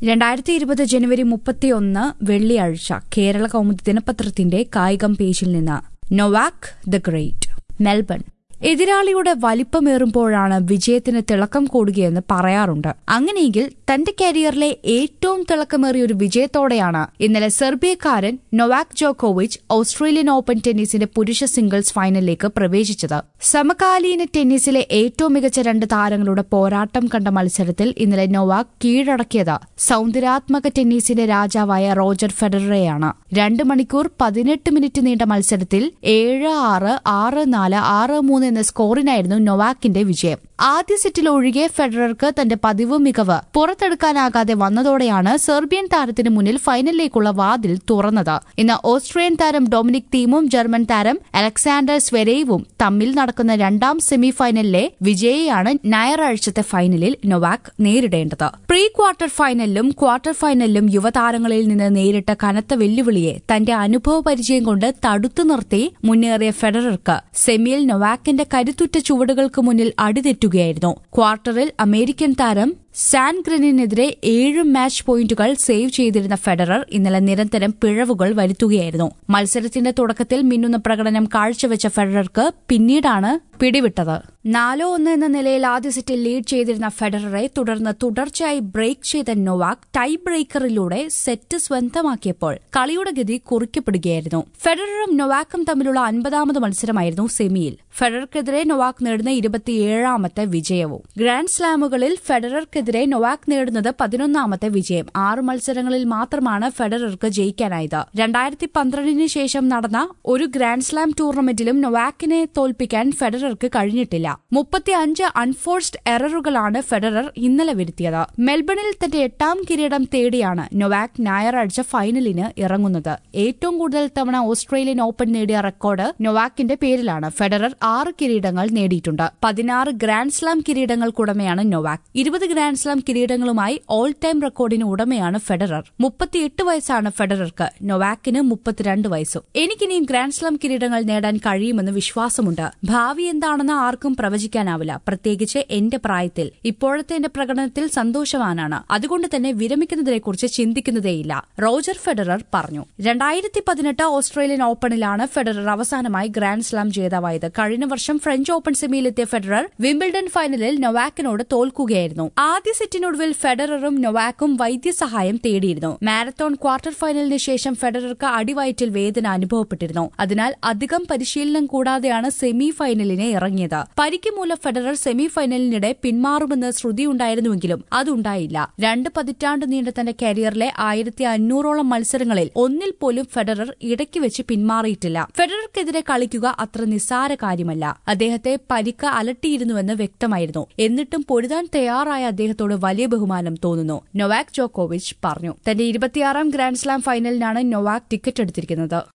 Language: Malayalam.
രണ്ടായിരത്തി ഇരുപത് ജനുവരി മുപ്പത്തിയൊന്ന് വെള്ളിയാഴ്ച കേരള കൗമുദി ദിനപത്രത്തിന്റെ കായികം പേജിൽ നിന്ന് നൊവാക് ദ ഗ്രേറ്റ് മെൽബൺ എതിരാളിയുടെ വലിപ്പമേറുമ്പോഴാണ് വിജയത്തിന് തിളക്കം കൂടുകയെന്ന് പറയാറുണ്ട് അങ്ങനെയെങ്കിൽ തന്റെ കരിയറിലെ ഏറ്റവും തിളക്കമേറിയ ഒരു വിജയത്തോടെയാണ് ഇന്നലെ സെർബിയക്കാരൻ നൊവാക് ജോക്കോവിച്ച് ഓസ്ട്രേലിയൻ ഓപ്പൺ ടെന്നീസിന്റെ പുരുഷ സിംഗിൾസ് ഫൈനലിലേക്ക് പ്രവേശിച്ചത് സമകാലീന ടെന്നീസിലെ ഏറ്റവും മികച്ച രണ്ട് താരങ്ങളുടെ പോരാട്ടം കണ്ട മത്സരത്തിൽ ഇന്നലെ നൊവാക് കീഴടക്കിയത് സൗന്ദര്യാത്മക ടെന്നീസിന്റെ രാജാവായ റോജർ ഫെഡററെയാണ് രണ്ട് മണിക്കൂർ പതിനെട്ട് മിനിറ്റ് നീണ്ട മത്സരത്തിൽ ഏഴ് ആറ് ആറ് നാല് ആറ് മൂന്ന് എന്ന സ്കോറിനായിരുന്നു നൊവാക്കിന്റെ വിജയം ആദ്യ സെറ്റിൽ ഒഴികെ ഫെഡറർക്ക് തന്റെ പതിവ് മികവ് പുറത്തെടുക്കാനാകാതെ വന്നതോടെയാണ് സെർബിയൻ താരത്തിന് മുന്നിൽ ഫൈനലിലേക്കുള്ള വാതിൽ തുറന്നത് ഇന്ന് ഓസ്ട്രിയൻ താരം ഡൊമിനിക് തീമും ജർമ്മൻ താരം അലക്സാണ്ടർ സ്വെരേവും തമ്മിൽ നടക്കുന്ന രണ്ടാം സെമി ഫൈനലിലെ വിജയിയാണ് ഞായറാഴ്ചത്തെ ഫൈനലിൽ നൊവാക് നേരിടേണ്ടത് പ്രീ ക്വാർട്ടർ ഫൈനലിലും ക്വാർട്ടർ ഫൈനലിലും യുവതാരങ്ങളിൽ നിന്ന് നേരിട്ട കനത്ത വെല്ലുവിളിയെ തന്റെ അനുഭവ പരിചയം കൊണ്ട് തടുത്തു നിർത്തി മുന്നേറിയ ഫെഡറർക്ക് സെമിയിൽ നൊവാക്കിന്റെ കരുത്തുറ്റ ചുവടുകൾക്ക് മുന്നിൽ അടിതെറ്റുകയായിരുന്നു ക്വാർട്ടറിൽ അമേരിക്കൻ താരം സാൻഗ്രിനെതിരെ ഏഴ് മാച്ച് പോയിന്റുകൾ സേവ് ചെയ്തിരുന്ന ഫെഡറർ ഇന്നലെ നിരന്തരം പിഴവുകൾ വരുത്തുകയായിരുന്നു മത്സരത്തിന്റെ തുടക്കത്തിൽ മിന്നുന്ന പ്രകടനം കാഴ്ചവെച്ച ഫെഡറർക്ക് പിന്നീടാണ് പിടിവിട്ടത് നാലോ ഒന്ന് എന്ന നിലയിൽ ആദ്യ സെറ്റിൽ ലീഡ് ചെയ്തിരുന്ന ഫെഡററെ തുടർന്ന് തുടർച്ചയായി ബ്രേക്ക് ചെയ്ത നൊവാക് ടൈ ബ്രേക്കറിലൂടെ സെറ്റ് സ്വന്തമാക്കിയപ്പോൾ കളിയുടെ ഗതി കുറിക്കപ്പെടുകയായിരുന്നു ഫെഡററും നൊവാക്കും തമ്മിലുള്ള അൻപതാമത് മത്സരമായിരുന്നു സെമിയിൽ ഫെഡറർക്കെതിരെ നൊവാക് നേടുന്ന ഇരുപത്തിയേഴാമത്തെ വിജയവും ഗ്രാൻഡ് സ്ലാമുകളിൽ ഫെഡറർക്കെതിരെ നൊവാക് നേടുന്നത് പതിനൊന്നാമത്തെ വിജയം ആറ് മത്സരങ്ങളിൽ മാത്രമാണ് ഫെഡറർക്ക് ജയിക്കാനായത് രണ്ടായിരത്തി പന്ത്രണ്ടിന് ശേഷം നടന്ന ഒരു ഗ്രാൻഡ് സ്ലാം ടൂർണമെന്റിലും നൊവാക്കിനെ തോൽപ്പിക്കാൻ ഫെഡറർക്ക് കഴിഞ്ഞിട്ടില്ല മുപ്പത്തിയഞ്ച് അൺഫോഴ്സ്ഡ് എററുകളാണ് ഫെഡറർ ഇന്നലെ വരുത്തിയത് മെൽബണിൽ തന്റെ എട്ടാം കിരീടം തേടിയാണ് നൊവാക് ഞായറാഴ്ച ഫൈനലിന് ഇറങ്ങുന്നത് ഏറ്റവും കൂടുതൽ തവണ ഓസ്ട്രേലിയൻ ഓപ്പൺ നേടിയ റെക്കോർഡ് നൊവാക്കിന്റെ പേരിലാണ് ഫെഡറർ ആറ് കിരീടങ്ങൾ നേടിയിട്ടുണ്ട് പതിനാറ് ഗ്രാൻഡ് സ്ലാം കിരീടങ്ങൾക്കുടമയാണ് നൊവാക് ഇരുപത് ഗ്രാൻഡ് സ്ലാം കിരീടങ്ങളുമായി ഓൾ ടൈം റെക്കോർഡിന് ഉടമയാണ് ഫെഡറർ മുപ്പത്തിയെട്ട് വയസ്സാണ് ഫെഡറർക്ക് നൊവാക്കിന് മുപ്പത്തിരണ്ട് വയസ്സും എനിക്കിനിയും ഗ്രാൻഡ് സ്ലാം കിരീടങ്ങൾ നേടാൻ കഴിയുമെന്ന് വിശ്വാസമുണ്ട് ഭാവി എന്താണെന്ന് ആർക്കും പ്രവചിക്കാനാവില്ല പ്രത്യേകിച്ച് എന്റെ പ്രായത്തിൽ ഇപ്പോഴത്തെ എന്റെ പ്രകടനത്തിൽ സന്തോഷവാനാണ് അതുകൊണ്ട് തന്നെ വിരമിക്കുന്നതിനെക്കുറിച്ച് ചിന്തിക്കുന്നതേയില്ല റോജർ ഫെഡറർ പറഞ്ഞു രണ്ടായിരത്തി പതിനെട്ട് ഓസ്ട്രേലിയൻ ഓപ്പണിലാണ് ഫെഡറർ അവസാനമായി ഗ്രാൻഡ് സ്ലാം ജേതാവായത് കഴിഞ്ഞ വർഷം ഫ്രഞ്ച് ഓപ്പൺ സെമിയിലെത്തിയ ഫെഡറർ വിംബിൾഡൺ ഫൈനലിൽ നൊവാക്കിനോട് തോൽക്കുകയായിരുന്നു ആദ്യ സെറ്റിനൊടുവിൽ ഫെഡററും നൊവാക്കും വൈദ്യസഹായം തേടിയിരുന്നു മാരത്തോൺ ക്വാർട്ടർ ഫൈനലിന് ശേഷം ഫെഡറർക്ക് അടിവയറ്റിൽ വേദന അനുഭവപ്പെട്ടിരുന്നു അതിനാൽ അധികം പരിശീലനം കൂടാതെയാണ് സെമി ഫൈനലിനെ ഇറങ്ങിയത് പരിക്ക് മൂലം ഫെഡറർ സെമി ഫൈനലിനിടെ പിന്മാറുമെന്ന് ശ്രുതിയുണ്ടായിരുന്നുവെങ്കിലും അതുണ്ടായില്ല രണ്ട് പതിറ്റാണ്ട് നീണ്ട തന്റെ കരിയറിലെ ആയിരത്തി അഞ്ഞൂറോളം മത്സരങ്ങളിൽ ഒന്നിൽ പോലും ഫെഡറർ ഇടയ്ക്ക് വെച്ച് പിന്മാറിയിട്ടില്ല ഫെഡറർക്കെതിരെ കളിക്കുക അത്ര നിസ്സാര കാര്യമല്ല അദ്ദേഹത്തെ പരിക്ക് അലട്ടിയിരുന്നുവെന്ന് വ്യക്തമായിരുന്നു എന്നിട്ടും പൊരുതാൻ തയ്യാറായ അദ്ദേഹത്തോട് വലിയ ബഹുമാനം തോന്നുന്നു നൊവാക് ജോക്കോവിച്ച് പറഞ്ഞു തന്റെ ഇരുപത്തിയാറാം ഗ്രാൻഡ്സ്ലാം ഫൈനലിനാണ് നൊവാക് ടിക്കറ്റ് എടുത്തിരിക്കുന്നത്